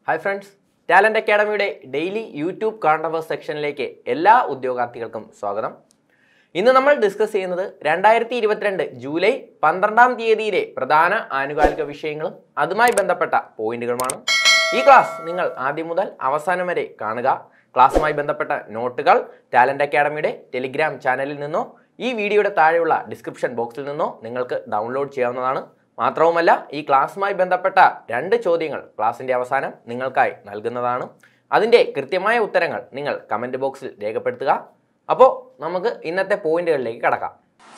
hi friends talent അക്കാഡമിയുടെ daily YouTube കണ്ടവർ സെക്ഷനിലേക്ക് എല്ലാ ഉദ്യോഗാർത്ഥികൾക്കും സ്വാഗതം ഇന്ന് നമ്മൾ ഡിസ്കസ് ചെയ്യുന്നത് രണ്ടായിരത്തി ഇരുപത്തിരണ്ട് ജൂലൈ പന്ത്രണ്ടാം തീയതിയിലെ പ്രധാന ആനുകാലിക വിഷയങ്ങളും അതുമായി ബന്ധപ്പെട്ട പോയിന്റുകളുമാണ് ഈ ക്ലാസ് നിങ്ങൾ ആദ്യം മുതൽ അവസാനം വരെ കാണുക ക്ലാസ്സുമായി ബന്ധപ്പെട്ട നോട്ടുകൾ ടാലന്റ് അക്കാഡമിയുടെ ടെലിഗ്രാം ചാനലിൽ നിന്നോ ഈ വീഡിയോയുടെ താഴെയുള്ള ഡിസ്ക്രിപ്ഷൻ ബോക്സിൽ നിന്നോ നിങ്ങൾക്ക് ഡൗൺലോഡ് ചെയ്യാവുന്നതാണ് മാത്രവുമല്ല ഈ ക്ലാസ്സുമായി ബന്ധപ്പെട്ട രണ്ട് ചോദ്യങ്ങൾ ക്ലാസ്സിൻ്റെ അവസാനം നിങ്ങൾക്കായി നൽകുന്നതാണ് അതിൻ്റെ കൃത്യമായ ഉത്തരങ്ങൾ നിങ്ങൾ കമൻറ്റ് ബോക്സിൽ രേഖപ്പെടുത്തുക അപ്പോൾ നമുക്ക് ഇന്നത്തെ പോയിന്റുകളിലേക്ക് കടക്കാം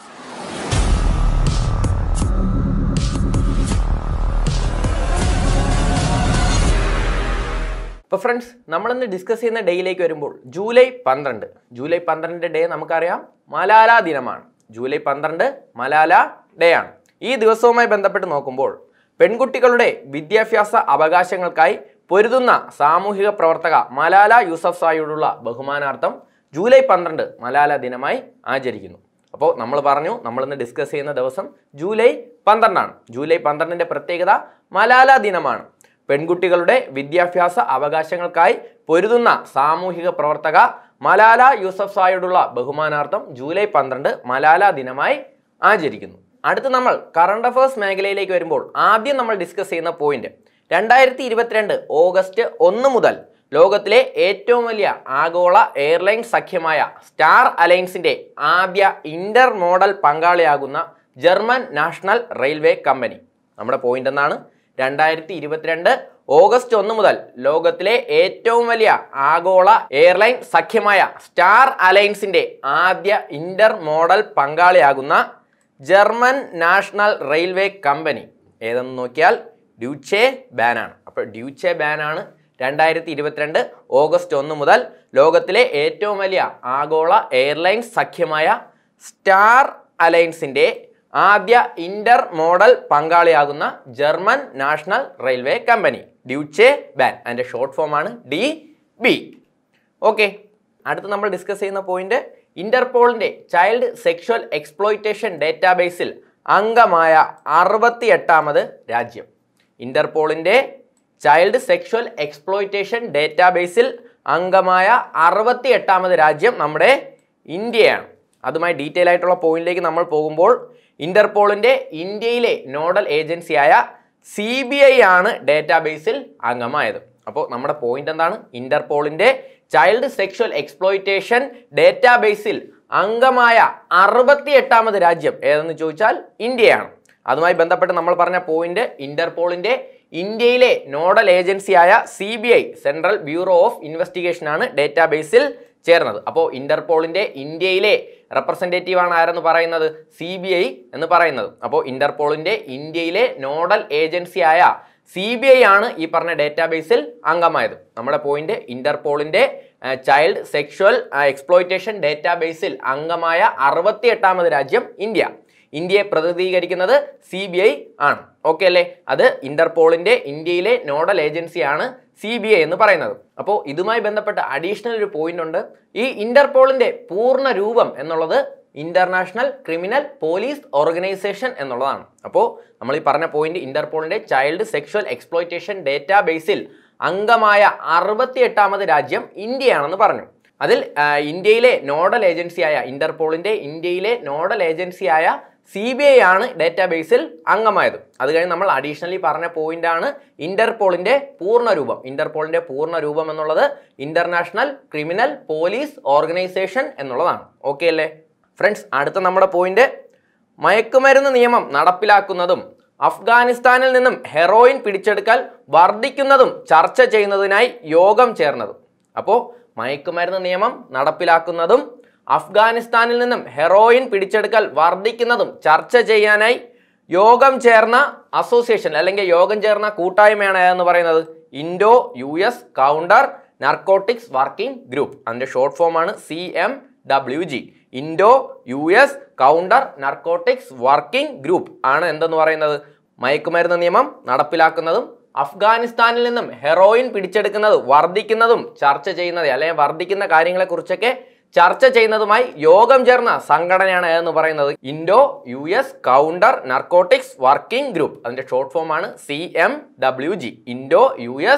ഇപ്പോൾ ഫ്രണ്ട്സ് നമ്മളിന്ന് ഡിസ്കസ് ചെയ്യുന്ന ഡേയിലേക്ക് വരുമ്പോൾ ജൂലൈ പന്ത്രണ്ട് ജൂലൈ പന്ത്രണ്ടിൻ്റെ ഡേ നമുക്കറിയാം മലാല ദിനമാണ് ജൂലൈ പന്ത്രണ്ട് മലാല ഡേ ആണ് ഈ ദിവസവുമായി ബന്ധപ്പെട്ട് നോക്കുമ്പോൾ പെൺകുട്ടികളുടെ വിദ്യാഭ്യാസ അവകാശങ്ങൾക്കായി പൊരുതുന്ന സാമൂഹിക പ്രവർത്തക മലാല യൂസഫ് സായിയോടുള്ള ബഹുമാനാർത്ഥം ജൂലൈ പന്ത്രണ്ട് മലാല ദിനമായി ആചരിക്കുന്നു അപ്പോൾ നമ്മൾ പറഞ്ഞു നമ്മളിന്ന് ഡിസ്കസ് ചെയ്യുന്ന ദിവസം ജൂലൈ പന്ത്രണ്ടാണ് ജൂലൈ പന്ത്രണ്ടിൻ്റെ പ്രത്യേകത മലാല ദിനമാണ് പെൺകുട്ടികളുടെ വിദ്യാഭ്യാസ അവകാശങ്ങൾക്കായി പൊരുതുന്ന സാമൂഹിക പ്രവർത്തക മലാല യൂസഫ് സായോടുള്ള ബഹുമാനാർത്ഥം ജൂലൈ പന്ത്രണ്ട് മലാല ദിനമായി ആചരിക്കുന്നു അടുത്ത് നമ്മൾ കറണ്ട് അഫയേഴ്സ് മേഖലയിലേക്ക് വരുമ്പോൾ ആദ്യം നമ്മൾ ഡിസ്കസ് ചെയ്യുന്ന പോയിന്റ് രണ്ടായിരത്തി ഇരുപത്തിരണ്ട് ഓഗസ്റ്റ് ഒന്ന് മുതൽ ലോകത്തിലെ ഏറ്റവും വലിയ ആഗോള എയർലൈൻ സഖ്യമായ സ്റ്റാർ അലയൻസിന്റെ ആദ്യ ഇന്റർ മോഡൽ പങ്കാളിയാകുന്ന ജർമ്മൻ നാഷണൽ റെയിൽവേ കമ്പനി നമ്മുടെ പോയിന്റ് എന്നാണ് രണ്ടായിരത്തി ഇരുപത്തിരണ്ട് ഓഗസ്റ്റ് ഒന്ന് മുതൽ ലോകത്തിലെ ഏറ്റവും വലിയ ആഗോള എയർലൈൻ സഖ്യമായ സ്റ്റാർ അലയൻസിന്റെ ആദ്യ ഇന്റർ മോഡൽ പങ്കാളിയാകുന്ന ജർമ്മൻ നാഷണൽ റെയിൽവേ കമ്പനി ഏതെന്ന് നോക്കിയാൽ ഡ്യൂച്ചെ ബാനാണ് അപ്പോൾ ഡ്യൂച്ചെ ബാനാണ് രണ്ടായിരത്തി ഇരുപത്തിരണ്ട് ഓഗസ്റ്റ് ഒന്ന് മുതൽ ലോകത്തിലെ ഏറ്റവും വലിയ ആഗോള എയർലൈൻസ് സഖ്യമായ സ്റ്റാർ അലയൻസിന്റെ ആദ്യ ഇന്റർ മോഡൽ പങ്കാളിയാകുന്ന German national railway company Deutsche Bahn അതിൻ്റെ short form D B okay അടുത്ത് നമ്മൾ ഡിസ്കസ് ചെയ്യുന്ന പോയിന്റ് ഇന്റർപോളിന്റെ ചൈൽഡ് സെക്ഷൽ എക്സ്പ്ലോയിറ്റേഷൻ ഡേറ്റാബേസിൽ അംഗമായ അറുപത്തി എട്ടാമത് രാജ്യം ഇന്റർപോളിന്റെ ചൈൽഡ് സെക്ഷൽ എക്സ്പ്ലോയിറ്റേഷൻ ഡേറ്റാബേസിൽ അംഗമായ അറുപത്തി എട്ടാമത് രാജ്യം നമ്മുടെ ഇന്ത്യയാണ് അതുമായി ഡീറ്റെയിൽ ആയിട്ടുള്ള പോയിന്റിലേക്ക് നമ്മൾ പോകുമ്പോൾ ഇന്റർപോളിന്റെ ഇന്ത്യയിലെ നോഡൽ ഏജൻസിയായ സി ബി ഐ ആണ് ഡേറ്റാബേസിൽ അംഗമായത് അപ്പോൾ നമ്മുടെ പോയിന്റ് എന്താണ് ഇന്റർപോളിന്റെ ചൈൽഡ് സെക്ഷൽ എക്സ്പ്ലോയിറ്റേഷൻ ഡേറ്റാബേസിൽ അംഗമായ അറുപത്തി എട്ടാമത് രാജ്യം ഏതെന്ന് ചോദിച്ചാൽ ഇന്ത്യയാണ് അതുമായി ബന്ധപ്പെട്ട് നമ്മൾ പറഞ്ഞ പോയിന്റ് ഇന്റർപോളിന്റെ ഇന്ത്യയിലെ നോഡൽ ഏജൻസിയായ C B I central bureau of investigation ആണ് ഡേറ്റാബേസിൽ ചേർന്നത് അപ്പോൾ ഇന്റർപോളിന്റെ ഇന്ത്യയിലെ റെപ്രസെൻറ്റേറ്റീവ് ആണ് ആരെന്ന് പറയുന്നത് സി ബി ഐ എന്ന് പറയുന്നത് അപ്പോൾ ഇന്റർപോളിന്റെ ഇന്ത്യയിലെ നോഡൽ ഏജൻസിയായ സി ബി ഐ ആണ് ഈ പറഞ്ഞ ഡേറ്റാബേസിൽ അംഗമായത് നമ്മുടെ പോയിന്റ് ഇന്റർപോളിന്റെ ചൈൽഡ് സെക്ഷൽ എക്സ്പ്ലോയിറ്റേഷൻ ഡേറ്റാബേസിൽ അംഗമായ അറുപത്തി എട്ടാമത് രാജ്യം ഇന്ത്യ ഇന്ത്യയെ പ്രതിനിധീകരിക്കുന്നത് സി ബി ഐ ആണ് ഓക്കെ അല്ലേ അത് ഇന്റർപോളിന്റെ ഇന്ത്യയിലെ നോഡൽ ഏജൻസിയാണ് സി ബി ഐ എന്ന് പറയുന്നത് അപ്പോൾ ഇതുമായി ബന്ധപ്പെട്ട അഡീഷണൽ ഒരു പോയിന്റ് ഉണ്ട് ഈ ഇന്റർപോളിന്റെ പൂർണ്ണ രൂപം എന്നുള്ളത് ഇന്റർനാഷണൽ ക്രിമിനൽ പോലീസ് ഓർഗനൈസേഷൻ എന്നുള്ളതാണ് അപ്പോൾ നമ്മൾ ഈ പറഞ്ഞ പോയിന്റ് ഇന്റർപോളിന്റെ ചൈൽഡ് സെക്ഷൽ എക്സ്പ്ലോയിറ്റേഷൻ ഡേറ്റാബേസിൽ അംഗമായ അറുപത്തി എട്ടാമത് രാജ്യം ഇന്ത്യയാണെന്ന് പറഞ്ഞു അതിൽ ആ, ഇന്ത്യയിലെ നോഡൽ ഏജൻസിയായ ഇന്റർപോളിന്റെ ഇന്ത്യയിലെ നോഡൽ ഏജൻസിയായ സി ബി ഐ ആണ് ഡേറ്റാബേസിൽ അംഗമായത് അത് കഴിഞ്ഞ് നമ്മൾ അഡീഷണലി പറഞ്ഞ പോയിന്റ് ആണ് ഇന്റർപോളിന്റെ പൂർണ്ണ രൂപം ഇന്റർപോളിന്റെ പൂർണ്ണ രൂപം എന്നുള്ളത് ഇന്റർനാഷണൽ ക്രിമിനൽ പോലീസ് ഓർഗനൈസേഷൻ എന്നുള്ളതാണ് ഓക്കെ അല്ലേ ഫ്രണ്ട്സ് അടുത്ത നമ്മുടെ പോയിന്റ് മയക്കുമരുന്ന് നിയമം നടപ്പിലാക്കുന്നതും അഫ്ഗാനിസ്ഥാനിൽ നിന്നും ഹെറോയിൻ പിടിച്ചെടുക്കൽ വർദ്ധിക്കുന്നതും ചർച്ച ചെയ്യുന്നതിനായി യോഗം ചേർന്നതും അപ്പോൾ മയക്കുമരുന്ന് നിയമം നടപ്പിലാക്കുന്നതും അഫ്ഗാനിസ്ഥാനിൽ നിന്നും ഹെറോയിൻ പിടിച്ചെടുക്കൽ വർദ്ധിക്കുന്നതും ചർച്ച ചെയ്യാനായി യോഗം ചേർന്ന അസോസിയേഷൻ അല്ലെങ്കിൽ യോഗം ചേർന്ന കൂട്ടായ്മയാണ് എന്ന് പറയുന്നത് Indo U S counter narcotics working group അതിൻ്റെ ഷോർട്ട് ഫോമാണ് C M W G Indo U S counter narcotics working group ആണ് എന്തെന്ന് പറയുന്നത് മയക്കുമരുന്ന് നിയമം നടപ്പിലാക്കുന്നതും അഫ്ഗാനിസ്ഥാനിൽ നിന്നും ഹെറോയിൻ പിടിച്ചെടുക്കുന്നത് വർദ്ധിക്കുന്നതും ചർച്ച ചെയ്യുന്നത് അല്ലെങ്കിൽ വർദ്ധിക്കുന്ന കാര്യങ്ങളെക്കുറിച്ചൊക്കെ ചർച്ച ചെയ്യുന്നതുമായി യോഗം ചേർന്ന സംഘടനയാണ് എന്ന് പറയുന്നത് Indo U S counter narcotics working group അതിന്റെ ഷോർട്ട് ഫോം ആണ് C M W G Indo U S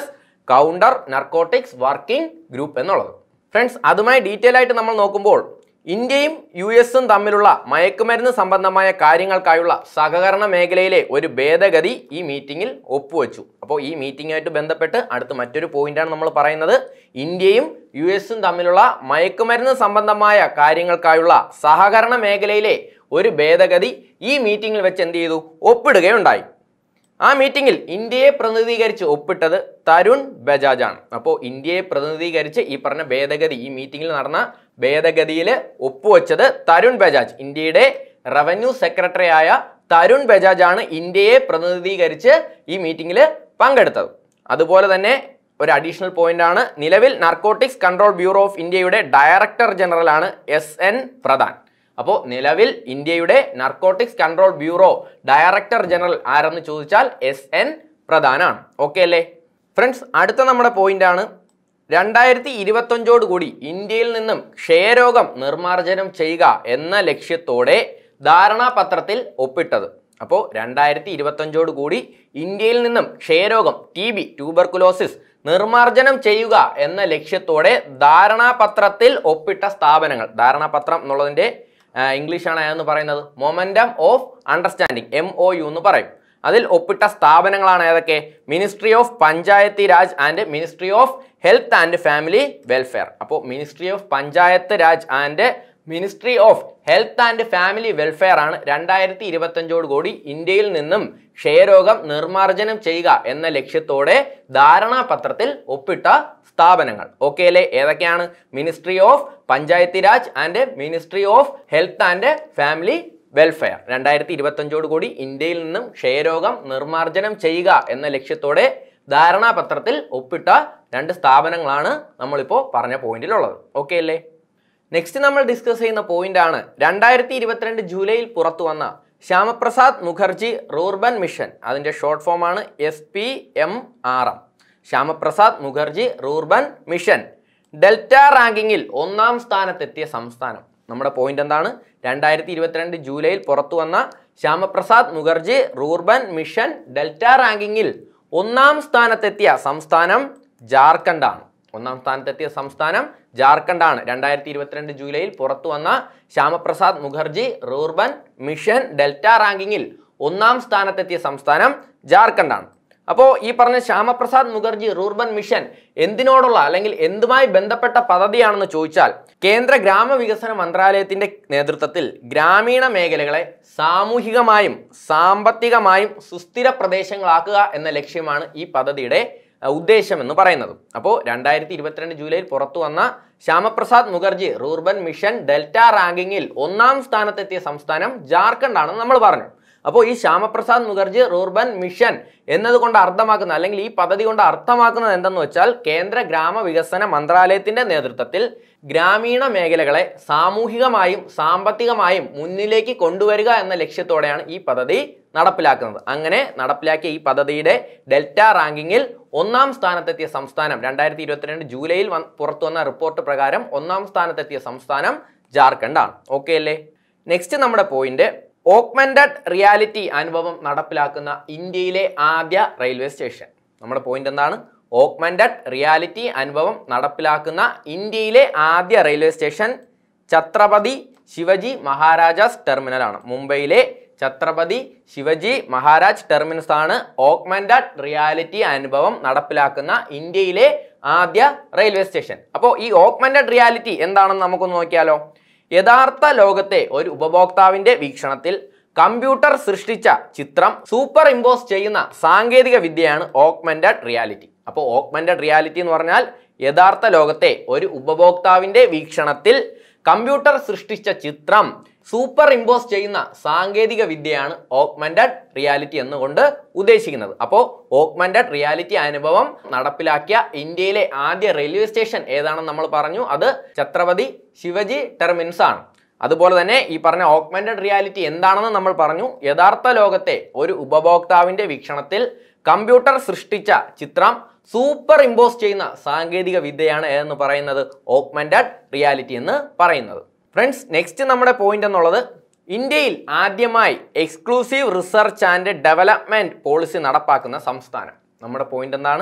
counter narcotics working group എന്നുള്ളത് ഫ്രണ്ട്സ് അതുമായി ഡീറ്റെയിൽ ആയിട്ട് നമ്മൾ നോക്കുമ്പോൾ ഇന്ത്യയും യു എസും തമ്മിലുള്ള മയക്കുമരുന്ന് സംബന്ധമായ കാര്യങ്ങൾക്കായുള്ള സഹകരണ മേഖലയിലെ ഒരു ഭേദഗതി ഈ മീറ്റിംഗിൽ ഒപ്പുവെച്ചു അപ്പോൾ ഈ മീറ്റിംഗുമായിട്ട് ബന്ധപ്പെട്ട് അടുത്ത് മറ്റൊരു പോയിന്റാണ് നമ്മൾ പറയുന്നത് ഇന്ത്യയും യു എസും തമ്മിലുള്ള മയക്കുമരുന്ന് സംബന്ധമായ കാര്യങ്ങൾക്കായുള്ള സഹകരണ മേഖലയിലെ ഒരു ഭേദഗതി ഈ മീറ്റിംഗിൽ വെച്ച് എന്ത് ചെയ്തു ഒപ്പിടുകയുണ്ടായി ആ മീറ്റിംഗിൽ ഇന്ത്യയെ പ്രതിനിധീകരിച്ച് ഒപ്പിട്ടത് തരുൺ ബജാജ് ആണ് അപ്പോൾ ഇന്ത്യയെ പ്രതിനിധീകരിച്ച് ഈ പറഞ്ഞ ഭേദഗതി ഈ മീറ്റിംഗിൽ നടന്ന ഭേദഗതിയിൽ ഒപ്പുവെച്ചത് തരുൺ ബജാജ് ഇന്ത്യയുടെ റവന്യൂ സെക്രട്ടറി ആയ തരുൺ ബജാജ് ആണ് ഇന്ത്യയെ പ്രതിനിധീകരിച്ച് ഈ മീറ്റിംഗിൽ പങ്കെടുത്തത് അതുപോലെ തന്നെ ഒരു അഡീഷണൽ പോയിന്റ് ആണ് നിലവിൽ നാർക്കോട്ടിക്സ് കൺട്രോൾ ബ്യൂറോ ഓഫ് ഇന്ത്യയുടെ ഡയറക്ടർ ജനറൽ ആണ് എസ് എൻ പ്രധാൻ അപ്പോൾ നിലവിൽ ഇന്ത്യയുടെ narcotics control bureau director general ആരെന്ന് ചോദിച്ചാൽ എസ് എൻ പ്രധാനാണ് ഓക്കെ അല്ലേ ഫ്രണ്ട്സ് അടുത്ത നമ്മുടെ പോയിന്റ് ആണ് രണ്ടായിരത്തി ഇരുപത്തഞ്ചോട് കൂടി ഇന്ത്യയിൽ നിന്നും ക്ഷയരോഗം നിർമ്മാർജ്ജനം ചെയ്യുക എന്ന ലക്ഷ്യത്തോടെ ധാരണാപത്രത്തിൽ ഒപ്പിട്ടത് അപ്പോൾ രണ്ടായിരത്തി ഇരുപത്തഞ്ചോട് കൂടി ഇന്ത്യയിൽ നിന്നും ക്ഷയരോഗം ടി ബി ട്യൂബർകുലോസിസ് നിർമ്മാർജ്ജനം ചെയ്യുക എന്ന ലക്ഷ്യത്തോടെ ധാരണാപത്രത്തിൽ ഒപ്പിട്ട സ്ഥാപനങ്ങൾ ധാരണാപത്രം എന്നുള്ളതിൻ്റെ ഇംഗ്ലീഷാണ് എന്ന് പറയുന്നത് momentum of understanding M O U എന്ന് പറയും അതിൽ ഒപ്പിട്ട സ്ഥാപനങ്ങളാണ് ഏതൊക്കെ ministry of Panchayati Raj and ministry of health and family welfare അപ്പോൾ ministry of Panchayat Raj and ministry of health and family welfare ആണ് രണ്ടായിരത്തി ഇരുപത്തഞ്ചോട് കൂടി ഇന്ത്യയിൽ നിന്നും ക്ഷയരോഗം നിർമ്മാർജ്ജനം ചെയ്യുക എന്ന ലക്ഷ്യത്തോടെ ധാരണാപത്രത്തിൽ ഒപ്പിട്ട സ്ഥാപനങ്ങൾ ഓക്കെ അല്ലേ ഏതൊക്കെയാണ് ministry of Panchayati Raj and ministry of health and family welfare രണ്ടായിരത്തി ഇരുപത്തഞ്ചോട് കൂടി ഇന്ത്യയിൽ നിന്നും ക്ഷയരോഗം നിർമ്മാർജ്ജനം ചെയ്യുക എന്ന ലക്ഷ്യത്തോടെ ധാരണാപത്രത്തിൽ ഒപ്പിട്ട രണ്ട് സ്ഥാപനങ്ങളാണ് നമ്മളിപ്പോൾ പറഞ്ഞ പോയിന്റിലുള്ളത് ഓക്കെ അല്ലേ നെക്സ്റ്റ് നമ്മൾ ഡിസ്കസ് ചെയ്യുന്ന പോയിന്റ് ആണ് രണ്ടായിരത്തി ഇരുപത്തിരണ്ട് ജൂലൈയിൽ പുറത്തു വന്ന ശ്യാമപ്രസാദ് മുഖർജി റൂർബൻ മിഷൻ അതിൻ്റെ ഷോർട്ട് ഫോം ആണ് S P M R M Shyama Prasad Mukherjee rurban mission delta റാങ്കിങ്ങിൽ ഒന്നാം സ്ഥാനത്തെത്തിയ സംസ്ഥാനം നമ്മുടെ പോയിന്റ് എന്താണ് രണ്ടായിരത്തി ഇരുപത്തിരണ്ട് ജൂലൈയിൽ പുറത്തു വന്ന Shyama Prasad Mukherjee rurban mission delta റാങ്കിങ്ങിൽ ഒന്നാം സ്ഥാനത്തെത്തിയ സംസ്ഥാനം ജാർഖണ്ഡാണ് ഒന്നാം സ്ഥാനത്തെത്തിയ സംസ്ഥാനം ജാർഖണ്ഡാണ് രണ്ടായിരത്തി ഇരുപത്തിരണ്ട് ജൂലൈയിൽ പുറത്തു വന്ന Shyama Prasad Mukherjee rurban mission delta റാങ്കിങ്ങിൽ ഒന്നാം സ്ഥാനത്തെത്തിയ സംസ്ഥാനം ജാർഖണ്ഡാണ് അപ്പോൾ ഈ പറഞ്ഞ ശ്യാമപ്രസാദ് മുഖർജി റൂർബൻ മിഷൻ എന്തിനോടുള്ള അല്ലെങ്കിൽ എന്തുമായി ബന്ധപ്പെട്ട പദ്ധതിയാണെന്ന് ചോദിച്ചാൽ കേന്ദ്ര ഗ്രാമവികസന മന്ത്രാലയത്തിന്റെ നേതൃത്വത്തിൽ ഗ്രാമീണ മേഖലകളെ സാമൂഹികമായും സാമ്പത്തികമായും സുസ്ഥിര പ്രദേശങ്ങളാക്കുക എന്ന ലക്ഷ്യമാണ് ഈ പദ്ധതിയുടെ അഹ്, ഉദ്ദേശം എന്ന് പറയുന്നത് അപ്പോൾ രണ്ടായിരത്തി ഇരുപത്തിരണ്ട് ജൂലൈയിൽ പുറത്തു വന്ന Shyama Prasad Mukherjee rurban mission delta റാങ്കിങ്ങിൽ ഒന്നാം സ്ഥാനത്തെത്തിയ സംസ്ഥാനം ജാർഖണ്ഡ് ആണെന്ന് നമ്മൾ പറഞ്ഞു അപ്പോൾ ഈ ശ്യാമപ്രസാദ് മുഖർജി റൂർബൻ മിഷൻ എന്നതുകൊണ്ട് അർത്ഥമാക്കുന്ന അല്ലെങ്കിൽ ഈ പദ്ധതി കൊണ്ട് അർത്ഥമാക്കുന്നത് എന്തെന്ന് വെച്ചാൽ കേന്ദ്ര ഗ്രാമവികസന മന്ത്രാലയത്തിന്റെ നേതൃത്വത്തിൽ ഗ്രാമീണ മേഖലകളെ സാമൂഹികമായും സാമ്പത്തികമായും മുന്നിലേക്ക് കൊണ്ടുവരിക എന്ന ലക്ഷ്യത്തോടെയാണ് ഈ പദ്ധതി നടപ്പിലാക്കുന്നത് അങ്ങനെ നടപ്പിലാക്കിയ ഈ പദ്ധതിയുടെ ഡെൽറ്റ റാങ്കിങ്ങിൽ ഒന്നാം സ്ഥാനത്തെത്തിയ സംസ്ഥാനം രണ്ടായിരത്തി ഇരുപത്തിരണ്ട് ജൂലൈയിൽ വന്ന് പുറത്തു വന്ന റിപ്പോർട്ട് പ്രകാരം ഒന്നാം സ്ഥാനത്തെത്തിയ സംസ്ഥാനം ജാർഖണ്ഡ് ആണ് ഓക്കെ അല്ലേ നെക്സ്റ്റ് നമ്മുടെ പോയിന്റ് ഓഗ്മെന്റഡ് റിയാലിറ്റി അനുഭവം നടപ്പിലാക്കുന്ന ഇന്ത്യയിലെ ആദ്യ റെയിൽവേ സ്റ്റേഷൻ നമ്മുടെ പോയിന്റ് എന്താണ് ഓഗ്മെന്റഡ് റിയാലിറ്റി അനുഭവം നടപ്പിലാക്കുന്ന ഇന്ത്യയിലെ ആദ്യ റെയിൽവേ സ്റ്റേഷൻ ഛത്രപതി ശിവജി മഹാരാജാസ് ടെർമിനലാണ് മുംബൈയിലെ ഛത്രപതി ശിവജി മഹാരാജ് ടെർമിനസ് ആണ് ഓഗ്മെന്റഡ് റിയാലിറ്റി അനുഭവം നടപ്പിലാക്കുന്ന ഇന്ത്യയിലെ ആദ്യ റെയിൽവേ സ്റ്റേഷൻ അപ്പോൾ ഈ ഓഗ്മെന്റഡ് റിയാലിറ്റി എന്താണെന്ന് നമുക്കൊന്ന് നോക്കിയാലോ യഥാർത്ഥ ലോകത്തെ ഒരു ഉപഭോക്താവിന്റെ വീക്ഷണത്തിൽ കമ്പ്യൂട്ടർ സൃഷ്ടിച്ച ചിത്രം സൂപ്പർ ഇമ്പോസ് ചെയ്യുന്ന സാങ്കേതിക വിദ്യയാണ് ഓഗ്മെന്റഡ് റിയാലിറ്റി അപ്പോൾ ഓഗ്മെന്റഡ് റിയാലിറ്റി എന്ന് പറഞ്ഞാൽ യഥാർത്ഥ ലോകത്തെ ഒരു ഉപഭോക്താവിന്റെ വീക്ഷണത്തിൽ കമ്പ്യൂട്ടർ സൃഷ്ടിച്ച ചിത്രം സൂപ്പർ ഇമ്പോസ് ചെയ്യുന്ന സാങ്കേതിക വിദ്യയാണ് ഓഗ്മെന്റഡ് റിയാലിറ്റി എന്നുകൊണ്ട് ഉദ്ദേശിക്കുന്നത് അപ്പോൾ ഓഗ്മെന്റഡ് റിയാലിറ്റി അനുഭവം നടപ്പിലാക്കിയ ഇന്ത്യയിലെ ആദ്യ റെയിൽവേ സ്റ്റേഷൻ ഏതാണെന്ന് നമ്മൾ പറഞ്ഞു അത് ഛത്രപതി ശിവജി ടെർമിൻസ് ആണ് അതുപോലെ തന്നെ ഈ പറഞ്ഞ ഓഗ്മെന്റഡ് റിയാലിറ്റി എന്താണെന്ന് നമ്മൾ പറഞ്ഞു യഥാർത്ഥ ലോകത്തെ ഒരു ഉപഭോക്താവിന്റെ വീക്ഷണത്തിൽ കമ്പ്യൂട്ടർ സൃഷ്ടിച്ച ചിത്രം സൂപ്പർ ഇമ്പോസ് ചെയ്യുന്ന സാങ്കേതിക വിദ്യയാണ് എന്ന് പറയുന്നത് ഓഗ്മെന്റഡ് റിയാലിറ്റി എന്ന് പറയുന്നത് ഫ്രണ്ട്സ് നെക്സ്റ്റ് നമ്മുടെ പോയിന്റ് എന്നുള്ളത് ഇന്ത്യയിൽ ആദ്യമായി exclusive research and development policy നടപ്പാക്കുന്ന സംസ്ഥാനം നമ്മുടെ പോയിന്റ് എന്താണ്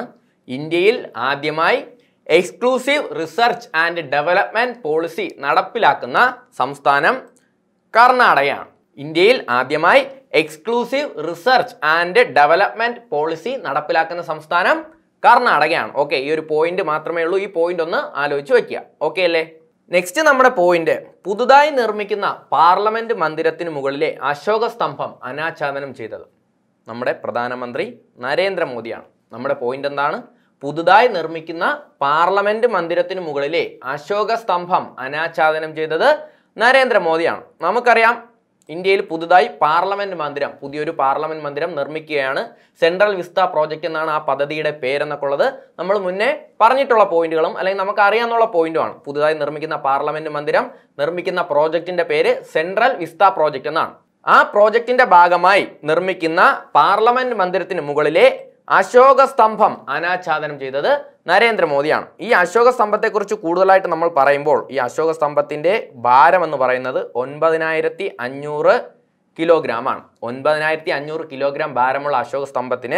ഇന്ത്യയിൽ ആദ്യമായി exclusive research and development policy നടപ്പിലാക്കുന്ന സംസ്ഥാനം കർണാടകയാണ് ഇന്ത്യയിൽ ആദ്യമായി exclusive research and development policy നടപ്പിലാക്കുന്ന സംസ്ഥാനം കർണാടകയാണ് ഓക്കെ ഈ ഒരു പോയിന്റ് മാത്രമേ ഉള്ളൂ ഈ പോയിന്റ് ഒന്ന് ആലോചിച്ച് വെക്കുക ഓക്കെ അല്ലേ നെക്സ്റ്റ് നമ്മുടെ പോയിന്റ് പുതുതായി നിർമ്മിക്കുന്ന പാർലമെന്റ് മന്ദിരത്തിന് മുകളിലെ അശോക സ്തംഭം അനാച്ഛാദനം ചെയ്തത് നമ്മുടെ പ്രധാനമന്ത്രി നരേന്ദ്രമോദിയാണ് നമ്മുടെ പോയിന്റ് എന്താണ് പുതുതായി നിർമ്മിക്കുന്ന പാർലമെന്റ് മന്ദിരത്തിന് മുകളിലെ അശോക സ്തംഭം അനാച്ഛാദനം ചെയ്തത് നരേന്ദ്രമോദിയാണ് നമുക്കറിയാം ഇന്ത്യയിൽ പുതുതായി പാർലമെന്റ് മന്ദിരം പുതിയൊരു പാർലമെന്റ് മന്ദിരം നിർമ്മിക്കുകയാണ് സെൻട്രൽ വിസ്ത പ്രോജക്റ്റ് എന്നാണ് ആ പദ്ധതിയുടെ പേരെന്നൊക്കെ ഉള്ളത് നമ്മൾ മുന്നേ പറഞ്ഞിട്ടുള്ള പോയിന്റുകളും അല്ലെങ്കിൽ നമുക്ക് അറിയാവുന്ന പോയിന്റുമാണ് പുതുതായി നിർമ്മിക്കുന്ന പാർലമെന്റ് മന്ദിരം നിർമ്മിക്കുന്ന പ്രോജക്റ്റിന്റെ പേര് സെൻട്രൽ വിസ്ത പ്രോജക്റ്റ് എന്നാണ് ആ പ്രോജക്റ്റിന്റെ ഭാഗമായി നിർമ്മിക്കുന്ന പാർലമെന്റ് മന്ദിരത്തിന് മുകളിലെ അശോക സ്തംഭം അനാച്ഛാദനം ചെയ്തത് നരേന്ദ്രമോദിയാണ് ഈ അശോക സ്തംഭത്തെക്കുറിച്ച് കൂടുതലായിട്ട് നമ്മൾ പറയുമ്പോൾ ഈ അശോക സ്തംഭത്തിന്റെ ഭാരം എന്ന് പറയുന്നത് ഒൻപതിനായിരത്തി അഞ്ഞൂറ് കിലോഗ്രാം ആണ് ഒൻപതിനായിരത്തി അഞ്ഞൂറ് കിലോഗ്രാം ഭാരമുള്ള അശോക സ്തംഭത്തിന്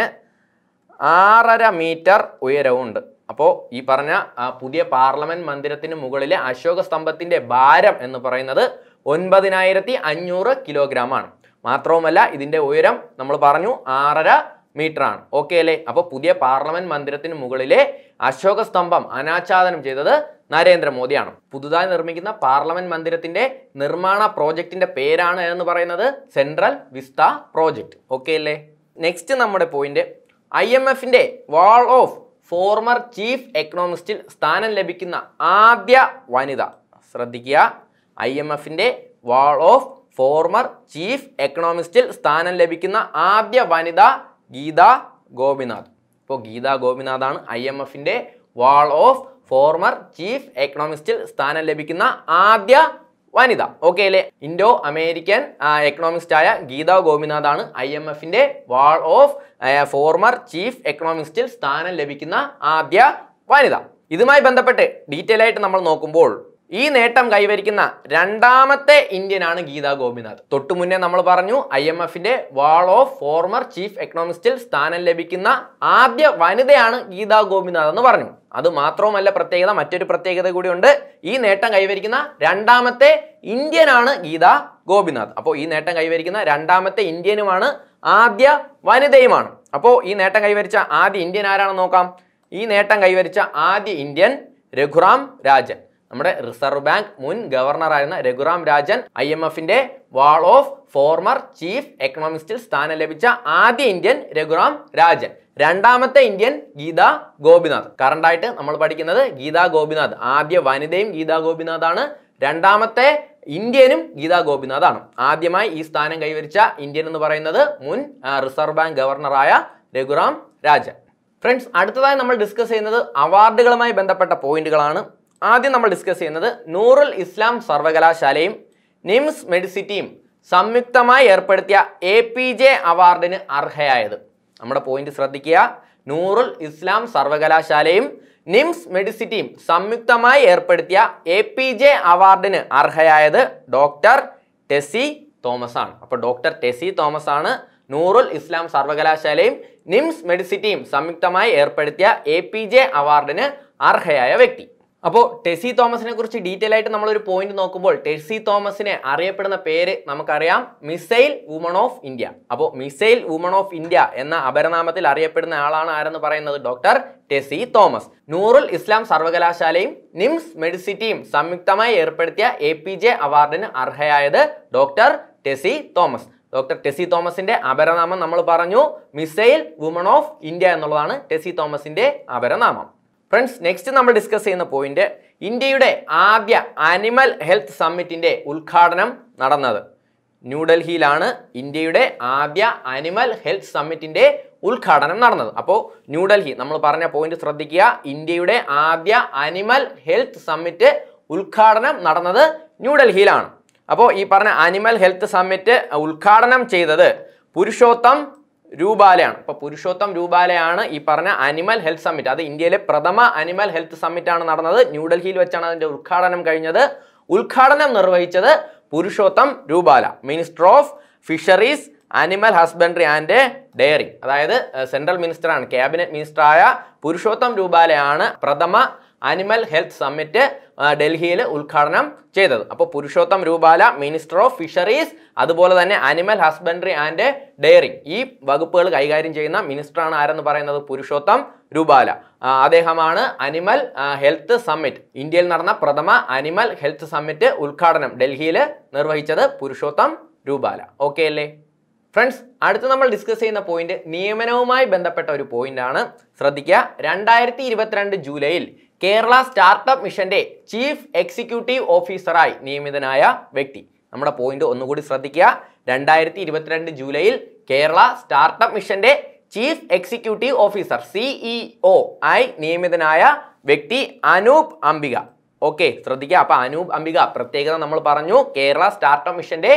ആറര മീറ്റർ ഉയരവുമുണ്ട് അപ്പോൾ ഈ പറഞ്ഞ ആ പുതിയ പാർലമെന്റ് മന്ദിരത്തിന് മുകളിലെ അശോക സ്തംഭത്തിന്റെ ഭാരം എന്ന് പറയുന്നത് ഒൻപതിനായിരത്തി അഞ്ഞൂറ് കിലോഗ്രാം ആണ് മാത്രവുമല്ല ഇതിന്റെ ഉയരം നമ്മൾ പറഞ്ഞു ആറര മീറ്റർ ആണ് ഓക്കെ അല്ലേ അപ്പോൾ പുതിയ പാർലമെന്റ് മന്ദിരത്തിന് മുകളിലെ അശോക സ്തംഭം അനാച്ഛാദനം ചെയ്തത് നരേന്ദ്രമോദിയാണ് പുതുതായി നിർമ്മിക്കുന്ന പാർലമെന്റ് മന്ദിരത്തിന്റെ നിർമ്മാണ പ്രോജക്റ്റിന്റെ പേരാണ് എന്ന് പറയുന്നത് സെൻട്രൽ വിസ്ത പ്രോജക്റ്റ് ഓക്കെ അല്ലേ നെക്സ്റ്റ് നമ്മുടെ പോയിന്റ് ഐ എം എഫിന്റെ വാൾ ഓഫ് ഫോർമർ ചീഫ് എക്കണോമിസ്റ്റിൽ സ്ഥാനം ലഭിക്കുന്ന ആദ്യ വനിത ശ്രദ്ധിക്കുക ഐ എം എഫിന്റെ വാൾ ഓഫ് ഫോർമർ ചീഫ് എക്കണോമിസ്റ്റിൽ സ്ഥാനം ലഭിക്കുന്ന ആദ്യ വനിത ഗീത ഗോപിനാഥ് ഇപ്പോൾ ഗീത ഗോപിനാഥാണ് ഐ എം എഫിന്റെ വാൾ ഓഫ് ഫോർമർ ചീഫ് എക്കണോമിസ്റ്റിൽ സ്ഥാനം ലഭിക്കുന്ന ആദ്യ വനിത ഓക്കെ അല്ലേ ഇൻഡോ അമേരിക്കൻ എക്കണോമിസ്റ്റ് ആയ ഗീത ഗോപിനാഥാണ് ഐ എം എഫിന്റെ വാൾ ഓഫ് ഫോർമർ ചീഫ് എക്കണോമിസ്റ്റിൽ സ്ഥാനം ലഭിക്കുന്ന ആദ്യ വനിത ഇതുമായി ബന്ധപ്പെട്ട് ഡീറ്റെയിൽ ആയിട്ട് നമ്മൾ നോക്കുമ്പോൾ ഈ നേട്ടം കൈവരിക്കുന്ന രണ്ടാമത്തെ ഇന്ത്യനാണ് ഗീത ഗോപിനാഥ് തൊട്ടു മുന്നേ നമ്മൾ പറഞ്ഞു ഐ എം എഫിന്റെ വാൾ ഓഫ് ഫോർമർ ചീഫ് എക്കണോമിസ്റ്റിൽ സ്ഥാനം ലഭിക്കുന്ന ആദ്യ വനിതയാണ് ഗീത ഗോപിനാഥ് എന്ന് പറഞ്ഞു അത് മാത്രവുമല്ല പ്രത്യേകത മറ്റൊരു പ്രത്യേകത കൂടിയുണ്ട് ഈ നേട്ടം കൈവരിക്കുന്ന രണ്ടാമത്തെ ഇന്ത്യനാണ് ഗീത ഗോപിനാഥ് അപ്പോൾ ഈ നേട്ടം കൈവരിക്കുന്ന രണ്ടാമത്തെ ഇന്ത്യനുമാണ് ആദ്യ വനിതയുമാണ് അപ്പോൾ ഈ നേട്ടം കൈവരിച്ച ആദ്യ ഇന്ത്യൻ ആരാണെന്ന് നോക്കാം ഈ നേട്ടം കൈവരിച്ച ആദ്യ ഇന്ത്യൻ രഘുറാം രാജൻ നമ്മുടെ റിസർവ് ബാങ്ക് മുൻ ഗവർണറായിരുന്ന രഘുറാം രാജൻ ഐ എം എഫിന്റെ വാൾ ഓഫ് ഫോർമർ ചീഫ് എക്കണോമിസ്റ്റിൽ സ്ഥാനം ലഭിച്ച ആദ്യ ഇന്ത്യൻ രഘുറാം രാജൻ രണ്ടാമത്തെ ഇന്ത്യൻ ഗീത ഗോപിനാഥ് കറണ്ട് ആയിട്ട് നമ്മൾ പഠിക്കുന്നത് ഗീത ഗോപിനാഥ് ആദ്യ വനിതയും ഗീത ഗോപിനാഥ് ആണ് രണ്ടാമത്തെ ഇന്ത്യനും ഗീത ഗോപിനാഥ് ആണ് ആദ്യമായി ഈ സ്ഥാനം കൈവരിച്ച ഇന്ത്യൻ എന്ന് പറയുന്നത് മുൻ ആ, റിസർവ് ബാങ്ക് ഗവർണറായ രഘുറാം രാജൻ ഫ്രണ്ട്സ് അടുത്തതായി നമ്മൾ ഡിസ്കസ് ചെയ്യുന്നത് അവാർഡുകളുമായി ബന്ധപ്പെട്ട പോയിന്റുകളാണ് ആദ്യം നമ്മൾ ഡിസ്കസ് ചെയ്യുന്നത് നൂറുൽ ഇസ്ലാം സർവകലാശാലയും നിംസ് മെഡിസിറ്റിയും സംയുക്തമായി ഏർപ്പെടുത്തിയ എ പി ജെ അവാർഡിന് അർഹയായത് നമ്മുടെ പോയിന്റ് ശ്രദ്ധിക്കുക നൂറുൽ ഇസ്ലാം സർവകലാശാലയും നിംസ് മെഡിസിറ്റിയും സംയുക്തമായി ഏർപ്പെടുത്തിയ എ പി ജെ അവാർഡിന് അർഹയായത് ഡോക്ടർ ടെസി തോമസ് ആണ് അപ്പോൾ ഡോക്ടർ ടെസി തോമസ് ആണ് നൂറുൽ ഇസ്ലാം സർവകലാശാലയും നിംസ് മെഡിസിറ്റിയും സംയുക്തമായി ഏർപ്പെടുത്തിയ എ പി ജെ അവാർഡിന് അർഹയായ വ്യക്തി അപ്പോൾ ടെസി തോമസിനെ കുറിച്ച് ഡീറ്റെയിൽ ആയിട്ട് നമ്മളൊരു പോയിന്റ് നോക്കുമ്പോൾ ടെസി തോമസിനെ അറിയപ്പെടുന്ന പേര് നമുക്കറിയാം മിസൈൽ വുമൺ ഓഫ് ഇന്ത്യ അപ്പോൾ മിസൈൽ വുമൺ ഓഫ് ഇന്ത്യ എന്ന അപരനാമത്തിൽ അറിയപ്പെടുന്ന ആളാണ് ആരെന്ന് പറയുന്നത് ഡോക്ടർ ടെസി തോമസ് നൂറുൽ ഇസ്ലാം സർവകലാശാലയും നിംസ് മെഡിസിറ്റിയും സംയുക്തമായി ഏർപ്പെടുത്തിയ എ പി ജെ അവാർഡിന് അർഹയായത് ഡോക്ടർ ടെസി തോമസ് ഡോക്ടർ ടെസി തോമസിന്റെ അപരനാമം നമ്മൾ പറഞ്ഞു മിസൈൽ വുമൺ ഓഫ് ഇന്ത്യ എന്നുള്ളതാണ് ടെസി തോമസിന്റെ അപരനാമം ഫ്രണ്ട്സ് നെക്സ്റ്റ് നമ്മൾ ഡിസ്കസ് ചെയ്യുന്ന പോയിന്റ് ഇന്ത്യയുടെ ആദ്യ ആനിമൽ ഹെൽത്ത് സമ്മിറ്റിന്റെ ഉദ്ഘാടനം നടന്നത് ന്യൂഡൽഹിയിലാണ് ഇന്ത്യയുടെ ആദ്യ ആനിമൽ ഹെൽത്ത് സമ്മിറ്റിന്റെ ഉദ്ഘാടനം നടന്നത് അപ്പോൾ ന്യൂഡൽഹി നമ്മൾ പറഞ്ഞ പോയിന്റ് ശ്രദ്ധിക്കുക ഇന്ത്യയുടെ ആദ്യ ആനിമൽ ഹെൽത്ത് സമ്മിറ്റ് ഉദ്ഘാടനം നടന്നത് ന്യൂഡൽഹിയിലാണ് അപ്പോൾ ഈ പറഞ്ഞ ആനിമൽ ഹെൽത്ത് സമ്മിറ്റ് ഉദ്ഘാടനം ചെയ്തത് പുരുഷോത്തം രൂപാലയാണ് അപ്പോൾ പുരുഷോത്തം രൂപാലയാണ് ഈ പറഞ്ഞ അനിമൽ ഹെൽത്ത് സമ്മിറ്റ് അത് ഇന്ത്യയിലെ പ്രഥമ അനിമൽ ഹെൽത്ത് സമ്മിറ്റ് ആണ് നടന്നത് ന്യൂഡൽഹിയിൽ വെച്ചാണ് അതിന്റെ ഉദ്ഘാടനം കഴിഞ്ഞത് ഉദ്ഘാടനം നിർവഹിച്ചത് Purushottam Rupala minister of fisheries animal husbandry and dairy അതായത് സെൻട്രൽ മിനിസ്റ്ററാണ് ക്യാബിനറ്റ് മിനിസ്റ്ററായ പുരുഷോത്തം രൂപാലയാണ് പ്രഥമ അനിമൽ ഹെൽത്ത് സമ്മിറ്റ് ഡൽഹിയിൽ ഉദ്ഘാടനം ചെയ്തത് അപ്പോൾ Purushottam Rupala minister of fisheries അതുപോലെ തന്നെ അനിമൽ ഹസ്ബൻഡറി ആൻഡ് ഡയറി ഈ വകുപ്പുകൾ കൈകാര്യം ചെയ്യുന്ന മിനിസ്റ്ററാണ് ആരെന്ന് പറയുന്നത് പുരുഷോത്തം രൂപാല ആ, അദ്ദേഹമാണ് അനിമൽ ഹെൽത്ത് സമ്മിറ്റ് ഇന്ത്യയിൽ നടന്ന പ്രഥമ അനിമൽ ഹെൽത്ത് സമ്മിറ്റ് ഉദ്ഘാടനം ഡൽഹിയിൽ നിർവഹിച്ചത് പുരുഷോത്തം രൂപാല ഓക്കെ അല്ലേ ഫ്രണ്ട്സ് അടുത്ത് നമ്മൾ ഡിസ്കസ് ചെയ്യുന്ന പോയിന്റ് നിയമനവുമായി ബന്ധപ്പെട്ട ഒരു പോയിന്റ് ആണ് ശ്രദ്ധിക്കുക രണ്ടായിരത്തി ഇരുപത്തിരണ്ട് ജൂലൈയിൽ കേരള സ്റ്റാർട്ടപ്പ് മിഷന്റെ ചീഫ് എക്സിക്യൂട്ടീവ് ഓഫീസറായി നിയമിതനായ വ്യക്തി നമ്മുടെ പോയിന്റ് ഒന്നുകൂടി ശ്രദ്ധിക്കുക രണ്ടായിരത്തി ഇരുപത്തിരണ്ട് ജൂലൈയിൽ കേരള സ്റ്റാർട്ടപ്പ് മിഷന്റെ ചീഫ് എക്സിക്യൂട്ടീവ് ഓഫീസർ സിഇഒ ആയി നിയമിതനായ വ്യക്തി അനൂപ് അംബിക ഓക്കെ ശ്രദ്ധിക്കുക അപ്പൊ അനൂപ് അംബിക പ്രത്യേകത നമ്മൾ പറഞ്ഞു കേരള സ്റ്റാർട്ടപ്പ് മിഷന്റെ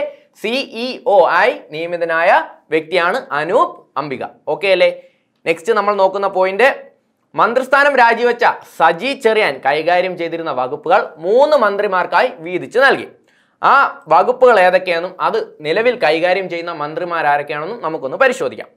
സിഇഒ ആയി നിയമിതനായ വ്യക്തിയാണ് അനൂപ് അംബിക ഓക്കെ അല്ലേ നെക്സ്റ്റ് നമ്മൾ നോക്കുന്ന പോയിന്റ് മന്ത്രിസ്ഥാനം രാജിവെച്ച സജി ചെറിയാൻ കൈകാര്യം ചെയ്തിരുന്ന വകുപ്പുകൾ മൂന്ന് മന്ത്രിമാർക്കായി വീതിച്ചു നൽകി ആ വകുപ്പുകൾ ഏതൊക്കെയാണെന്നും അത് നിലവിൽ കൈകാര്യം ചെയ്യുന്ന മന്ത്രിമാരാരൊക്കെയാണെന്നും നമുക്കൊന്ന് പരിശോധിക്കാം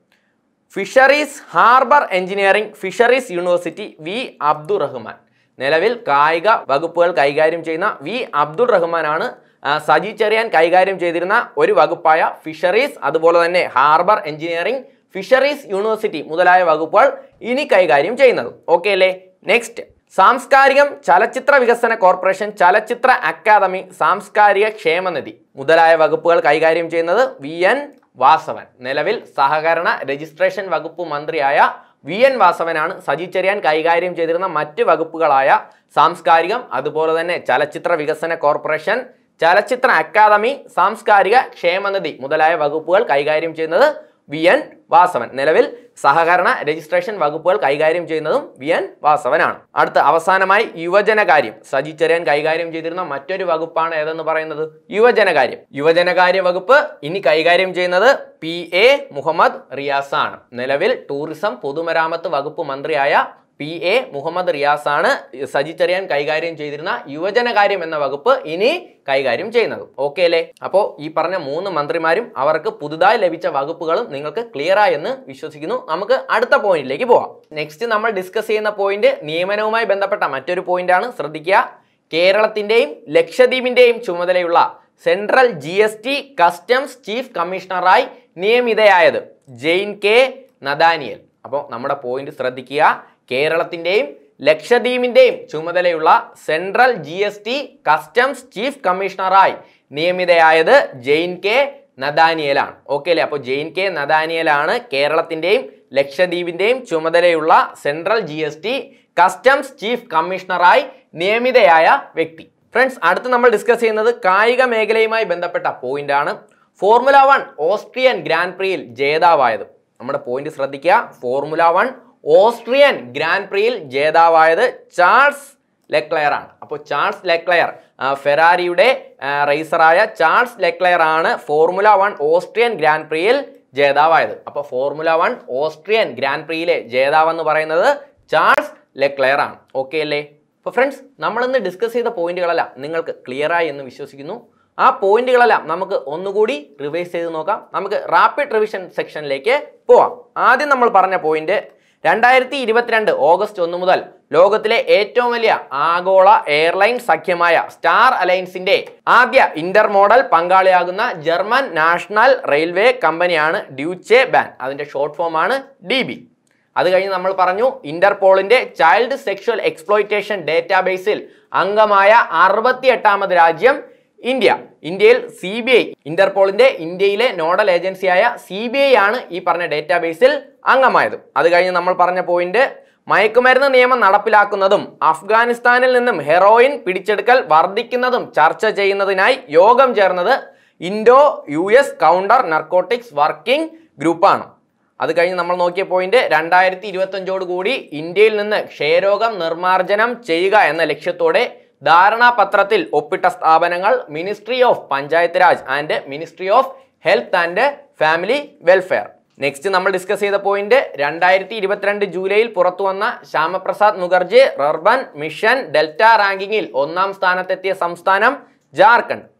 fisheries harbour engineering fisheries university V Abdul Rahman നിലവിൽ കായിക വകുപ്പുകൾ കൈകാര്യം ചെയ്യുന്ന വി അബ്ദുൾ റഹ്മാനാണ് ആ, സജി ചെറിയാൻ കൈകാര്യം ചെയ്തിരുന്ന ഒരു വകുപ്പായ ഫിഷറീസ് അതുപോലെ തന്നെ ഹാർബർ എഞ്ചിനീയറിംഗ് ഫിഷറീസ് യൂണിവേഴ്സിറ്റി മുതലായ വകുപ്പുകൾ ഇനി കൈകാര്യം ചെയ്യുന്നത് ഓക്കെ അല്ലേ നെക്സ്റ്റ് സാംസ്കാരികം ചലച്ചിത്ര വികസന കോർപ്പറേഷൻ ചലച്ചിത്ര അക്കാദമി സാംസ്കാരിക ക്ഷേമനിധി മുതലായ വകുപ്പുകൾ കൈകാര്യം ചെയ്യുന്നത് വി എൻ വാസവൻ നിലവിൽ സഹകരണ രജിസ്ട്രേഷൻ വകുപ്പ് മന്ത്രിയായ വി എൻ വാസവനാണ് സജി ചെറിയാൻ കൈകാര്യം ചെയ്തിരുന്ന മറ്റ് വകുപ്പുകളായ സാംസ്കാരികം അതുപോലെ തന്നെ ചലച്ചിത്ര വികസന കോർപ്പറേഷൻ ചലച്ചിത്ര അക്കാദമി സാംസ്കാരിക ക്ഷേമനിധി മുതലായ വകുപ്പുകൾ കൈകാര്യം ചെയ്യുന്നത് വി എൻ വാസവൻ നിലവിൽ സഹകരണ രജിസ്ട്രേഷൻ വകുപ്പുകൾ കൈകാര്യം ചെയ്യുന്നതും വി എൻ വാസവനാണ് അടുത്ത അവസാനമായി യുവജനകാര്യം സജി ചെറിയാൻ കൈകാര്യം ചെയ്തിരുന്ന മറ്റൊരു വകുപ്പാണ് ഏതെന്ന് പറയുന്നത് യുവജനകാര്യം യുവജനകാര്യ വകുപ്പ് ഇനി കൈകാര്യം ചെയ്യുന്നത് പി എ മുഹമ്മദ് റിയാസ് ആണ് നിലവിൽ ടൂറിസം പൊതുമരാമത്ത് വകുപ്പ് മന്ത്രിയായ പി എ മുഹമ്മദ് റിയാസ് ആണ് സജി ചെറിയാൻ കൈകാര്യം ചെയ്തിരുന്ന യുവജനകാര്യം എന്ന വകുപ്പ് ഇനി കൈകാര്യം ചെയ്യുന്നത് ഓക്കെ അല്ലേ അപ്പോൾ ഈ പറഞ്ഞ മൂന്ന് മന്ത്രിമാരും അവർക്ക് പുതുതായി ലഭിച്ച വകുപ്പുകളും നിങ്ങൾക്ക് ക്ലിയർ ആയെന്ന് വിശ്വസിക്കുന്നു നമുക്ക് അടുത്ത പോയിന്റിലേക്ക് പോവാം നെക്സ്റ്റ് നമ്മൾ ഡിസ്കസ് ചെയ്യുന്ന പോയിന്റ് നിയമനവുമായി ബന്ധപ്പെട്ട മറ്റൊരു പോയിന്റ് ആണ് ശ്രദ്ധിക്കുക കേരളത്തിന്റെയും ലക്ഷദ്വീപിന്റെയും ചുമതലയുള്ള central G S T customs chief കമ്മീഷണറായി നിയമിതയായത് ജെയിൻ കെ നദാനിയൽ അപ്പോൾ നമ്മുടെ പോയിന്റ് ശ്രദ്ധിക്കുക കേരളത്തിന്റെയും ലക്ഷദ്വീപിന്റെയും ചുമതലയുള്ള central G S T customs chief കമ്മീഷണറായി നിയമിതയായത് ജെയിൻ കെ നദാനിയലാണ് ഓക്കെ അല്ലേ അപ്പോൾ ജെയിൻ കെ നദാനിയലാണ് കേരളത്തിന്റെയും ലക്ഷദ്വീപിന്റെയും ചുമതലയുള്ള central G S T customs chief കമ്മീഷണറായി നിയമിതയായ വ്യക്തി ഫ്രണ്ട്സ് അടുത്ത് നമ്മൾ ഡിസ്കസ് ചെയ്യുന്നത് കായിക മേഖലയുമായി ബന്ധപ്പെട്ട പോയിന്റ് ആണ് ഫോർമുല വൺ ഓസ്ട്രിയൻ ഗ്രാൻഡ് പ്രിയിൽ ജേതാവായത് നമ്മുടെ പോയിന്റ് ശ്രദ്ധിക്കുക ഫോർമുല വൺ ഓസ്ട്രിയൻ ഗ്രാൻഡ് പ്രിയിൽ ജേതാവായത് ചാൾസ് ലെക്ലയർ ആണ് അപ്പോൾ ചാൾസ് ലെക്ലയർ ആ, ഫെറാരിയുടെ ആ, റേസറായ ചാൾസ് ലെക്ലയർ ആണ് ഫോർമുല വൺ ഓസ്ട്രിയൻ ഗ്രാൻഡ് പ്രിയിൽ ജേതാവായത് അപ്പോൾ ഫോർമുല വൺ ഓസ്ട്രിയൻ ഗ്രാൻഡ് പ്രിയിലെ ജേതാവ് എന്ന് പറയുന്നത് ചാൾസ് ലെക്ലയർ ആണ് ഓക്കെ അല്ലേ അപ്പോൾ ഫ്രണ്ട്സ് നമ്മളിന്ന് ഡിസ്കസ് ചെയ്ത പോയിന്റുകളെല്ലാം നിങ്ങൾക്ക് ക്ലിയർ ആയി എന്ന് വിശ്വസിക്കുന്നു ആ പോയിന്റുകളെല്ലാം നമുക്ക് ഒന്നുകൂടി റിവൈസ് ചെയ്ത് നോക്കാം നമുക്ക് റാപ്പിഡ് റിവിഷൻ സെക്ഷനിലേക്ക് പോവാം ആദ്യം നമ്മൾ പറഞ്ഞ പോയിന്റ് രണ്ടായിരത്തി ഇരുപത്തിരണ്ട് ഓഗസ്റ്റ് ഒന്ന് മുതൽ ലോകത്തിലെ ഏറ്റവും വലിയ ആഗോള എയർലൈൻ സഖ്യമായ സ്റ്റാർ അലയൻസിന്റെ ആദ്യ ഇന്റർമോഡൽ പങ്കാളിയാകുന്ന ജർമ്മൻ നാഷണൽ റെയിൽവേ കമ്പനിയാണ് ഡ്യൂച്ചെ ബാൻ അതിന്റെ ഷോർട്ട് ഫോം ആണ് ഡി ബി അത് കഴിഞ്ഞ് നമ്മൾ പറഞ്ഞു ഇന്റർപോളിന്റെ ചൈൽഡ് സെക്ഷൽ എക്സ്പ്ലോയിറ്റേഷൻ ഡേറ്റാബേസിൽ അംഗമായ അറുപത്തി എട്ടാമത് രാജ്യം ഇന്ത്യ ഇന്ത്യയിൽ സി ബി ഐ ഇന്റർപോളിന്റെ ഇന്ത്യയിലെ നോഡൽ ഏജൻസിയായ സി ബി ഐ ആണ് ഈ പറഞ്ഞ ഡേറ്റാബേസിൽ അംഗമായത് അത് കഴിഞ്ഞ് നമ്മൾ പറഞ്ഞ പോയിന്റ് മയക്കുമരുന്ന് നിയമം നടപ്പിലാക്കുന്നതും അഫ്ഗാനിസ്ഥാനിൽ നിന്നും ഹെറോയിൻ പിടിച്ചെടുക്കൽ വർദ്ധിക്കുന്നതും ചർച്ച ചെയ്യുന്നതിനായി യോഗം ചേർന്നത് Indo U S counter narcotics working ഗ്രൂപ്പാണ് അത് കഴിഞ്ഞ് നമ്മൾ നോക്കിയ പോയിന്റ് രണ്ടായിരത്തി ഇരുപത്തഞ്ചോട് കൂടി ഇന്ത്യയിൽ നിന്ന് ക്ഷയരോഗം നിർമ്മാർജ്ജനം ചെയ്യുക എന്ന ലക്ഷ്യത്തോടെ ധാരണാപത്രത്തിൽ ഒപ്പിട്ട സ്ഥാപനങ്ങൾ ministry of Panchayat Raj and ministry of health and family welfare next നമ്മൾ ഡിസ്കസ് ചെയ്ത പോയിന്റ് രണ്ടായിരത്തി ഇരുപത്തിരണ്ട് ജൂലൈയിൽ പുറത്തു വന്ന Shyama Prasad Mukherjee rurban mission delta റാങ്കിങ്ങിൽ ഒന്നാം സ്ഥാനത്തെത്തിയ സംസ്ഥാനം ജാർഖണ്ഡ്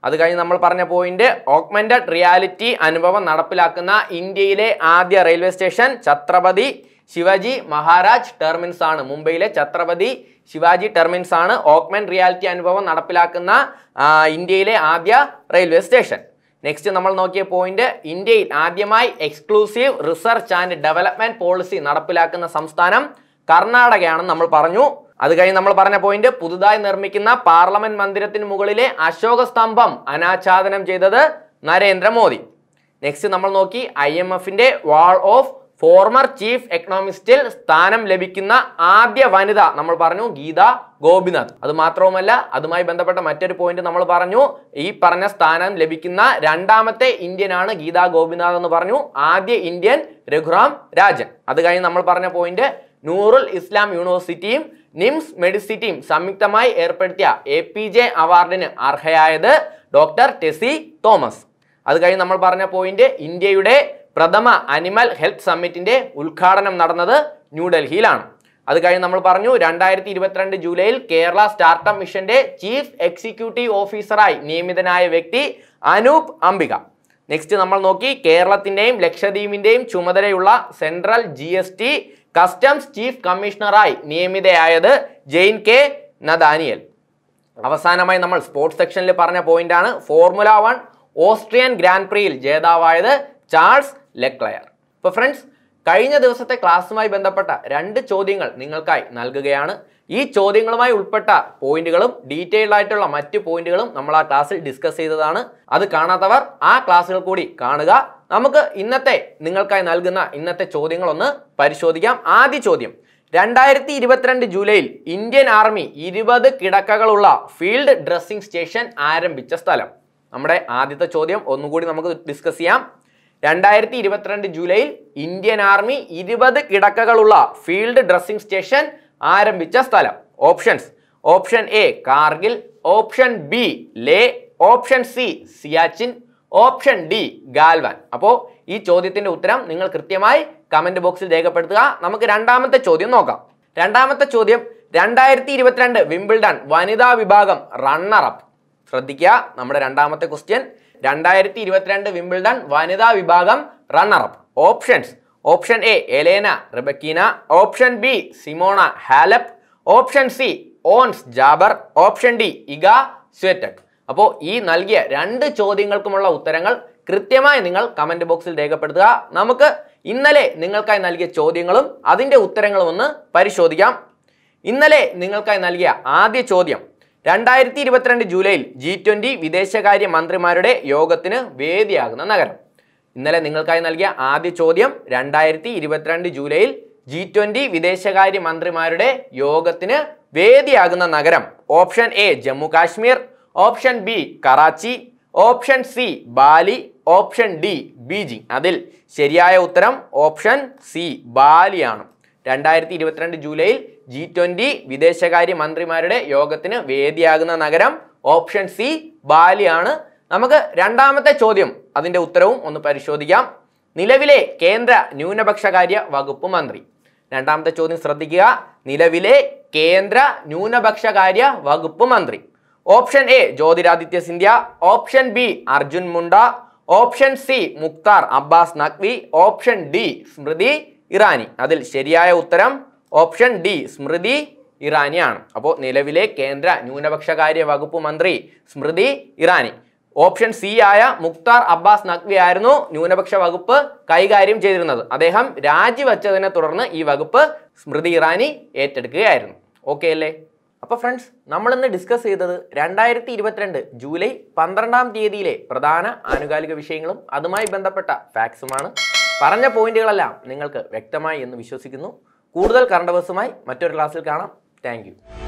അത് കഴിഞ്ഞ് നമ്മൾ പറഞ്ഞ പോയിന്റ് ഓഗ്മെന്റഡ് റിയാലിറ്റി അനുഭവം നടപ്പിലാക്കുന്ന ഇന്ത്യയിലെ ആദ്യ railway station Chhatrapati Shivaji Maharaj terminus ആണ് മുംബൈയിലെ ഛത്രപതി ശിവാജി ടെർമിൻസ് ആണ് ഓഗ്മെന്റ് റിയാലിറ്റി അനുഭവം നടപ്പിലാക്കുന്ന ആ, ഇന്ത്യയിലെ ആദ്യ റെയിൽവേ സ്റ്റേഷൻ നെക്സ്റ്റ് നമ്മൾ നോക്കിയ പോയിന്റ് ഇന്ത്യയിൽ ആദ്യമായി exclusive research and development policy നടപ്പിലാക്കുന്ന സംസ്ഥാനം കർണാടകയാണെന്ന് നമ്മൾ പറഞ്ഞു അത് കഴിഞ്ഞ് നമ്മൾ പറഞ്ഞ പോയിന്റ് പുതുതായി നിർമ്മിക്കുന്ന പാർലമെന്റ് മന്ദിരത്തിന് മുകളിലെ അശോക സ്തംഭം അനാച്ഛാദനം ചെയ്തത് നരേന്ദ്രമോദി നെക്സ്റ്റ് നമ്മൾ നോക്കി ഐ എം എഫിന്റെ വാൾ ഓഫ് ഫോർമർ ചീഫ് എക്കണോമിസ്റ്റിൽ സ്ഥാനം ലഭിക്കുന്ന ആദ്യ വനിത നമ്മൾ പറഞ്ഞു ഗീത ഗോപിനാഥ് അത് മാത്രവുമല്ല അതുമായി ബന്ധപ്പെട്ട മറ്റൊരു പോയിന്റ് നമ്മൾ പറഞ്ഞു ഈ പറഞ്ഞ സ്ഥാനം ലഭിക്കുന്ന രണ്ടാമത്തെ ഇന്ത്യൻ ആണ് ഗീത ഗോപിനാഥ് എന്ന് പറഞ്ഞു ആദ്യ ഇന്ത്യൻ രഘുറാം രാജൻ അത് കഴിഞ്ഞ് നമ്മൾ പറഞ്ഞ പോയിന്റ് നൂറുൽ ഇസ്ലാം യൂണിവേഴ്സിറ്റിയും നിംസ് മെഡിസിറ്റിയും സംയുക്തമായി ഏർപ്പെടുത്തിയ എ പി ജെ അവാർഡിന് അർഹയായത് ഡോക്ടർ ടെസി തോമസ് അത് കഴിഞ്ഞ് നമ്മൾ പറഞ്ഞ പോയിന്റ് ഇന്ത്യയുടെ പ്രഥമ അനിമൽ ഹെൽത്ത് സമ്മിറ്റിന്റെ ഉദ്ഘാടനം നടന്നത് ന്യൂഡൽഹിയിലാണ് അത് കഴിഞ്ഞ് നമ്മൾ പറഞ്ഞു രണ്ടായിരത്തി ഇരുപത്തിരണ്ട് ജൂലൈയിൽ കേരള സ്റ്റാർട്ടപ്പ് മിഷന്റെ ചീഫ് എക്സിക്യൂട്ടീവ് ഓഫീസറായി നിയമിതനായ വ്യക്തി അനൂപ് അംബിക നെക്സ്റ്റ് നമ്മൾ നോക്കി കേരളത്തിന്റെയും ലക്ഷദ്വീപിന്റെയും ചുമതലയുള്ള central G S T customs chief കമ്മീഷണറായി നിയമിതയായത് ജെയിൻ കെ നദാനിയൽ അവസാനമായി നമ്മൾ സ്പോർട്സ് സെക്ഷനിൽ പറഞ്ഞ പോയിന്റ് ആണ് ഫോർമുല വൺ ഓസ്ട്രിയൻ ഗ്രാൻഡ് പ്രിയിൽ ജേതാവായത് ചാൾസ് ലെക്ലയർ ഇപ്പൊ ഫ്രണ്ട്സ് കഴിഞ്ഞ ദിവസത്തെ ക്ലാസ്സുമായി ബന്ധപ്പെട്ട രണ്ട് ചോദ്യങ്ങൾ നിങ്ങൾക്കായി നൽകുകയാണ് ഈ ചോദ്യങ്ങളുമായി ഉൾപ്പെട്ട പോയിന്റുകളും ഡീറ്റെയിൽഡ് ആയിട്ടുള്ള മറ്റ് പോയിന്റുകളും നമ്മൾ ആ ക്ലാസ്സിൽ ഡിസ്കസ് ചെയ്തതാണ് അത് കാണാത്തവർ ആ ക്ലാസ്സുകൾ കൂടി കാണുക നമുക്ക് ഇന്നത്തെ നിങ്ങൾക്കായി നൽകുന്ന ഇന്നത്തെ ചോദ്യങ്ങളൊന്ന് പരിശോധിക്കാം ആദ്യ ചോദ്യം രണ്ടായിരത്തി ഇരുപത്തിരണ്ട് ജൂലൈയിൽ ഇന്ത്യൻ ആർമി ഇരുപത് കിടക്കകളുള്ള ഫീൽഡ് ഡ്രസ്സിംഗ് സ്റ്റേഷൻ ആരംഭിച്ച സ്ഥലം നമ്മുടെ ആദ്യത്തെ ചോദ്യം ഒന്നുകൂടി നമുക്ക് ഡിസ്കസ് ചെയ്യാം രണ്ടായിരത്തി ഇരുപത്തിരണ്ട് ജൂലൈയിൽ ഇന്ത്യൻ ആർമി ഇരുപത് കിടക്കകളുള്ള ഫീൽഡ് ഡ്രസ്സിംഗ് സ്റ്റേഷൻ ആരംഭിച്ച സ്ഥലം options option A Kargil option B Leh option C Siachen option D Galwan അപ്പോൾ ഈ ചോദ്യത്തിന്റെ ഉത്തരം നിങ്ങൾ കൃത്യമായി കമന്റ് ബോക്സിൽ രേഖപ്പെടുത്തുക നമുക്ക് രണ്ടാമത്തെ ചോദ്യം നോക്കാം രണ്ടാമത്തെ ചോദ്യം രണ്ടായിരത്തി ഇരുപത്തിരണ്ട് വിംബിൾഡൺ വനിതാ വിഭാഗം റണ്ണർ അപ്പ് ശ്രദ്ധിക്കുക നമ്മുടെ രണ്ടാമത്തെ ക്വസ്റ്റ്യൻ രണ്ടായിരത്തി ഇരുപത്തിരണ്ട് വിംബിൾഡൺ വനിതാ വിഭാഗം runner up options option A Elena Rybakina option B Simona Halep option C Ons Jabeur option D Iga Swiatek അപ്പോൾ ഈ നൽകിയ രണ്ട് ചോദ്യങ്ങൾക്കുമുള്ള ഉത്തരങ്ങൾ കൃത്യമായി നിങ്ങൾ കമന്റ് ബോക്സിൽ രേഖപ്പെടുത്തുക നമുക്ക് ഇന്നലെ നിങ്ങൾക്കായി നൽകിയ ചോദ്യങ്ങളും അതിൻ്റെ ഉത്തരങ്ങളും ഒന്ന് പരിശോധിക്കാം ഇന്നലെ നിങ്ങൾക്കായി നൽകിയ ആദ്യ ചോദ്യം രണ്ടായിരത്തി ഇരുപത്തിരണ്ട് ജൂലൈയിൽ ജി ട്വൻ്റി വിദേശകാര്യ മന്ത്രിമാരുടെ യോഗത്തിന് വേദിയാകുന്ന നഗരം ഇന്നലെ നിങ്ങൾക്കായി നൽകിയ ആദ്യ ചോദ്യം രണ്ടായിരത്തി ഇരുപത്തിരണ്ട് ജൂലൈയിൽ ജി ട്വൻ്റി വിദേശകാര്യ മന്ത്രിമാരുടെ യോഗത്തിന് വേദിയാകുന്ന നഗരം option A Jammu Kashmir option B Karachi option C Bali option D Beijing അതിൽ ശരിയായ ഉത്തരം ഓപ്ഷൻ സി ബാലിയാണ് രണ്ടായിരത്തി ഇരുപത്തിരണ്ട് ജൂലൈയിൽ ജി ട്വൻ്റി വിദേശകാര്യ മന്ത്രിമാരുടെ യോഗത്തിന് വേദിയാകുന്ന നഗരം ഓപ്ഷൻ സി ബാലിയാണ് നമുക്ക് രണ്ടാമത്തെ ചോദ്യം അതിൻ്റെ ഉത്തരവും ഒന്ന് പരിശോധിക്കാം നിലവിലെ കേന്ദ്ര ന്യൂനപക്ഷകാര്യ വകുപ്പ് മന്ത്രി രണ്ടാമത്തെ ചോദ്യം ശ്രദ്ധിക്കുക നിലവിലെ കേന്ദ്ര ന്യൂനപക്ഷകാര്യ വകുപ്പ് മന്ത്രി option A Jyotiraditya Scindia option B Arjun Munda option C Mukhtar Abbas Naqvi option D Smriti Irani അതിൽ ശരിയായ ഉത്തരം ഓപ്ഷൻ ഡി സ്മൃതി ഇറാനിയാണ് അപ്പോൾ നിലവിലെ കേന്ദ്ര ന്യൂനപക്ഷകാര്യ വകുപ്പ് മന്ത്രി സ്മൃതി ഇറാനി ഓപ്ഷൻ സി ആയ മുക്താർ അബ്ബാസ് നഖ്വി ആയിരുന്നു ന്യൂനപക്ഷ വകുപ്പ് കൈകാര്യം ചെയ്തിരുന്നത് അദ്ദേഹം രാജിവെച്ചതിനെ തുടർന്ന് ഈ വകുപ്പ് സ്മൃതി ഇറാനി ഏറ്റെടുക്കുകയായിരുന്നു ഓക്കെ അല്ലേ അപ്പോൾ ഫ്രണ്ട്സ് നമ്മളിന്ന് ഡിസ്കസ് ചെയ്തത് രണ്ടായിരത്തി ഇരുപത്തിരണ്ട് ജൂലൈ പന്ത്രണ്ടാം തീയതിയിലെ പ്രധാന ആനുകാലിക വിഷയങ്ങളും അതുമായി ബന്ധപ്പെട്ട ഫാക്സുമാണ് പറഞ്ഞ പോയിന്റുകളെല്ലാം നിങ്ങൾക്ക് വ്യക്തമായി എന്ന് വിശ്വസിക്കുന്നു കൂടുതൽ കറണ്ട് അവേഴ്സുമായി മറ്റൊരു ക്ലാസ്സിൽ കാണാം താങ്ക്